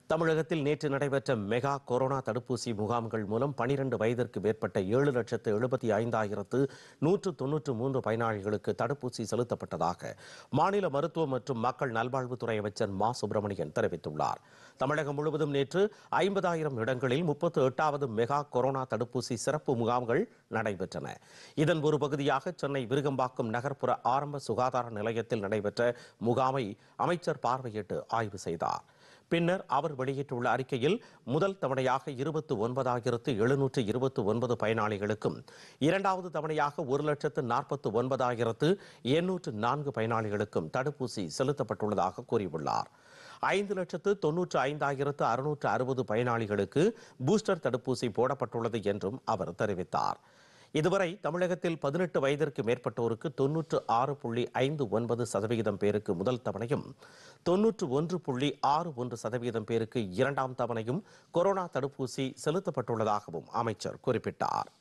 தமிழகத்தில் நேற்று நடைபெற்ற மெகா கொரோனா தடுப்பூசி முகாம்கள் மூலம் பனிரெண்டு வயதிற்கு மேற்பட்ட ஏழு லட்சத்து எழுபத்தி ஐந்தாயிரத்து நூற்று தொன்னூற்று மூன்று பயனாளிகளுக்கு தடுப்பூசி செலுத்தப்பட்டதாக மாநில மருத்துவ மற்றும் மக்கள் நல்வாழ்வுத்துறை அமைச்சர் மா சுப்பிரமணியன் தெரிவித்துள்ளார் தமிழகம் முழுவதும் நேற்று ஐம்பதாயிரம் இடங்களில் முப்பத்து எட்டாவது மெகா கொரோனா தடுப்பூசி சிறப்பு முகாம்கள் நடைபெற்றன இதன் ஒரு பகுதியாக சென்னை விருகம்பாக்கம் நகர்ப்புற ஆரம்ப சுகாதார நிலையத்தில் நடைபெற்ற முகாமை அமைச்சர் பார்வையிட்டு ஆய்வு செய்தார் பின்னர் அவர் வெளியிட்டுள்ள அறிக்கையில் முதல் தவணையாக இருபத்து ஒன்பதாயிரத்து எழுநூற்று இருபத்து ஒன்பது பயனாளிகளுக்கும் இரண்டாவது தவணையாக ஒரு லட்சத்து நாற்பத்து ஒன்பதாயிரத்து எண்ணூற்று நான்கு பயனாளிகளுக்கும் தடுப்பூசி செலுத்தப்பட்டுள்ளதாக கூறியுள்ளார் ஐந்து லட்சத்து தொன்னூற்று ஐந்தாயிரத்து அறுநூற்று அறுபது பயனாளிகளுக்கு பூஸ்டர் தடுப்பூசி போடப்பட்டுள்ளது என்றும் அவர் தெரிவித்தார் இதுவரை தமிழகத்தில் பதினெட்டு வயதிற்கு மேற்பட்டோருக்கு தொன்னூற்று ஆறு புள்ளி ஐந்து ஒன்பது சதவிகிதம் பேருக்கு முதல் தவணையும் தொன்னூற்று ஒன்று புள்ளி ஆறு ஒன்று சதவீதம் பேருக்கு இரண்டாம் தவணையும் கொரோனா தடுப்பூசி செலுத்தப்பட்டுள்ளதாகவும் அமைச்சர் குறிப்பிட்டார்